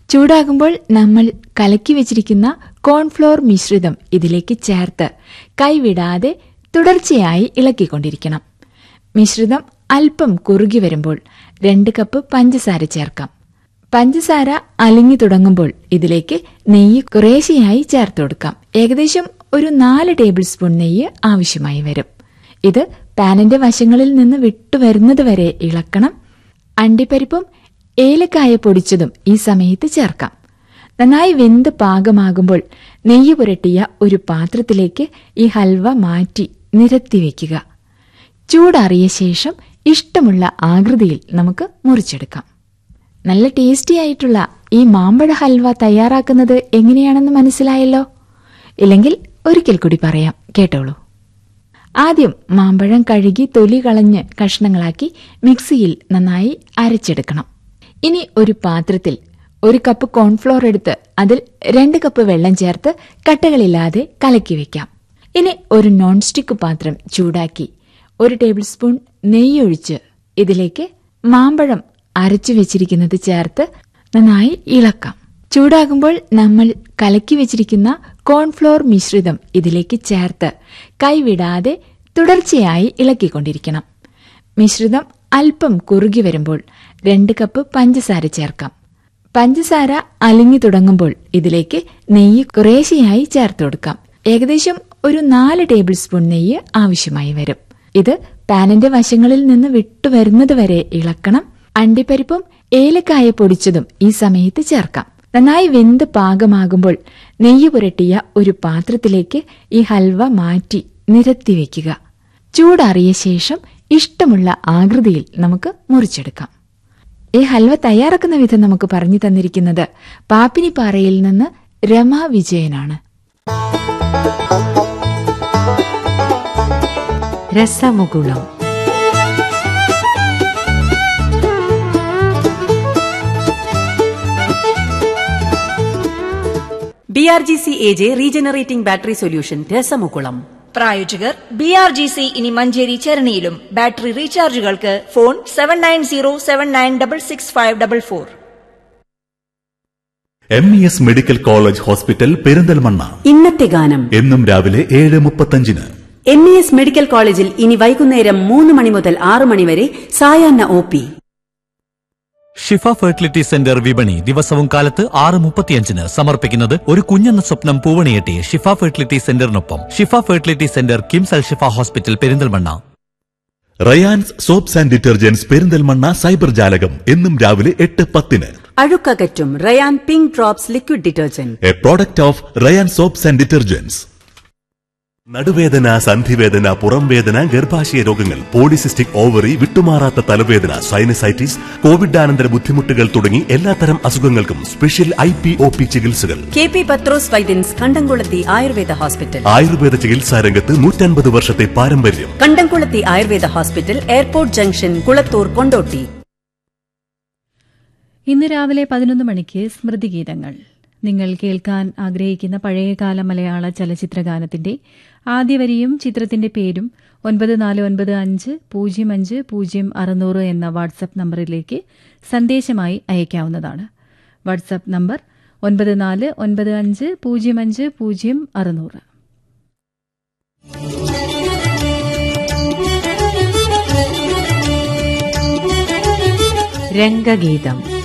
ചൂടാകുമ്പോൾ നമ്മൾ കലക്കി വെച്ചിരിക്കുന്ന കോൺഫ്ലോർ മിശ്രിതം ഇതിലേക്ക് ചേർത്ത് കൈവിടാതെ തുടർച്ചയായി ഇളക്കിക്കൊണ്ടിരിക്കണം മിശ്രിതം അല്പം കുറുകി വരുമ്പോൾ രണ്ട് കപ്പ് പഞ്ചസാര ചേർക്കാം പഞ്ചസാര അലിഞ്ഞു തുടങ്ങുമ്പോൾ ഇതിലേക്ക് നെയ്യ് കുറേശ്ശെയായി ചേർത്ത് കൊടുക്കാം ഏകദേശം ഒരു നാല് ടേബിൾ സ്പൂൺ നെയ്യ് ആവശ്യമായി വരും ഇത് പാനിന്റെ വശങ്ങളിൽ നിന്ന് വിട്ടുവരുന്നത് വരെ ഇളക്കണം അണ്ടിപ്പരിപ്പും ഏലക്കായ പൊടിച്ചതും ഈ സമയത്ത് ചേർക്കാം നന്നായി വെന്ത് പാകമാകുമ്പോൾ നെയ്യ് പുരട്ടിയ ഒരു പാത്രത്തിലേക്ക് ഈ ഹൽവ മാറ്റി നിരത്തി വയ്ക്കുക ചൂടാറിയ ശേഷം ഇഷ്ടമുള്ള ആകൃതിയിൽ നമുക്ക് മുറിച്ചെടുക്കാം നല്ല ടേസ്റ്റി ആയിട്ടുള്ള ഈ മാമ്പഴ ഹൽവ തയ്യാറാക്കുന്നത് എങ്ങനെയാണെന്ന് മനസ്സിലായല്ലോ ഇല്ലെങ്കിൽ ഒരിക്കൽ കൂടി പറയാം കേട്ടോളൂ ആദ്യം മാമ്പഴം കഴുകി തൊലി കളഞ്ഞ് കഷ്ണങ്ങളാക്കി മിക്സിയിൽ നന്നായി അരച്ചെടുക്കണം ഇനി ഒരു പാത്രത്തിൽ ഒരു കപ്പ് കോൺഫ്ലോർ എടുത്ത് അതിൽ രണ്ട് കപ്പ് വെള്ളം ചേർത്ത് കട്ടകളില്ലാതെ കലക്കി വെക്കാം ഇനി ഒരു നോൺ സ്റ്റിക്ക് പാത്രം ചൂടാക്കി ഒരു ടേബിൾ സ്പൂൺ നെയ്യൊഴിച്ച് ഇതിലേക്ക് മാമ്പഴം അരച്ചു വെച്ചിരിക്കുന്നത് ചേർത്ത് നന്നായി ഇളക്കാം ചൂടാകുമ്പോൾ നമ്മൾ കലക്കി വെച്ചിരിക്കുന്ന കോൺഫ്ലോർ മിശ്രിതം ഇതിലേക്ക് ചേർത്ത് കൈവിടാതെ തുടർച്ചയായി ഇളക്കിക്കൊണ്ടിരിക്കണം മിശ്രിതം അല്പം കുറുകി വരുമ്പോൾ രണ്ട് കപ്പ് പഞ്ചസാര ചേർക്കാം പഞ്ചസാര അലിഞ്ഞു തുടങ്ങുമ്പോൾ ഇതിലേക്ക് നെയ്യ് കുറേശ്ശെയായി ചേർത്ത് കൊടുക്കാം ഏകദേശം ഒരു നാല് ടേബിൾ സ്പൂൺ നെയ്യ് ആവശ്യമായി വരും ഇത് പാനിന്റെ വശങ്ങളിൽ നിന്ന് വിട്ടുവരുന്നത് വരെ ഇളക്കണം അണ്ടിപ്പരിപ്പും ഏലക്കായ പൊടിച്ചതും ഈ സമയത്ത് ചേർക്കാം നന്നായി വെന്ത് പാകമാകുമ്പോൾ നെയ്യ് പുരട്ടിയ ഒരു പാത്രത്തിലേക്ക് ഈ ഹൽവ മാറ്റി നിരത്തി വയ്ക്കുക ചൂടാറിയ ശേഷം ഇഷ്ടമുള്ള ആകൃതിയിൽ നമുക്ക് മുറിച്ചെടുക്കാം ഈ ഹൽവ തയ്യാറാക്കുന്ന വിധം നമുക്ക് പറഞ്ഞു തന്നിരിക്കുന്നത് പാപ്പിനിപ്പാറയിൽ നിന്ന് രമ വിജയനാണ് രസമുകുളം B R G C A J regenerating battery solution രസമുകുളം പ്രായോജകർ ബി ആർ ജി സി ഇനി മഞ്ചേരി ചരണിയിലും ബാറ്ററി റീചാർജുകൾക്ക് phone seven nine zero seven nine double six five double four M E S medical college hospital Perinthalmanna ഇന്നത്തെ ഗാനം എന്നും രാവിലെ ഏഴ് മുപ്പത്തഞ്ചിന് എം ഇ എസ് മെഡിക്കൽ കോളേജിൽ ഇനി വൈകുന്നേരം മൂന്ന് മണി മുതൽ ആറ് മണി വരെ സായാഹ്ന O P Shifa fertility centre വിപണി ദിവസവും കാലത്ത് ആറ് മുപ്പത്തിയഞ്ചിന് സമർപ്പിക്കുന്നത് ഒരു കുഞ്ഞെന്ന സ്വപ്നം പൂവണിയെട്ടി ഷിഫ ഫെർട്ടിലിറ്റി സെന്ററിനൊപ്പം Shifa fertility centre KIMS Al Shifa hospital Perinthalmanna Rayans soaps and detergents Perinthalmanna cyber ജാലകം എന്നും രാവിലെ എട്ട് പത്തിന് അഴുക്കകറ്റും Rayan pink drops liquid detergent a product of Rayan soaps and detergents നടുവേദന സന്ധിവേദന പുറംവേദന ഗർഭാശയ രോഗങ്ങൾ പോളിസിസ്റ്റിക് ഓവറി വിട്ടുമാറാത്ത തലവേദന സൈനസൈറ്റിസ് കോവിഡാനന്തര ബുദ്ധിമുട്ടുകൾ തുടങ്ങി എല്ലാത്തരം അസുഖങ്ങൾക്കും special I P O P ചികിത്സകൾ K P Pathrose Vaidyans Kandamkulathi Ayurveda hospital Ayurveda ചികിത്സാ രംഗത്ത് നൂറ്റൻപത് വർഷത്തെ പാരമ്പര്യം Kandamkulathi Ayurveda hospital airport junction Kulathur Kondotty ഇന്ന് രാവിലെ പതിനൊന്ന് മണിക്ക് സ്മൃതിഗീതങ്ങൾ നിങ്ങൾ കേൾക്കാൻ ആഗ്രഹിക്കുന്ന പഴയകാല മലയാള ചലച്ചിത്രഗാനത്തിന്റെ ആദ്യ വരിയും ചിത്രത്തിന്റെ പേരും ഒൻപത് നാല് ഒൻപത് അഞ്ച് പൂജ്യം അഞ്ച് പൂജ്യം അറുന്നൂറ് എന്ന വാട്സപ്പ് നമ്പറിലേക്ക് സന്ദേശമായി അയക്കാവുന്നതാണ് വാട്സപ്പ് നമ്പർ ഒൻപത് നാല് ഒൻപത് അഞ്ച് പൂജ്യം അഞ്ച് പൂജ്യം അറുന്നൂറ് രംഗഗീതം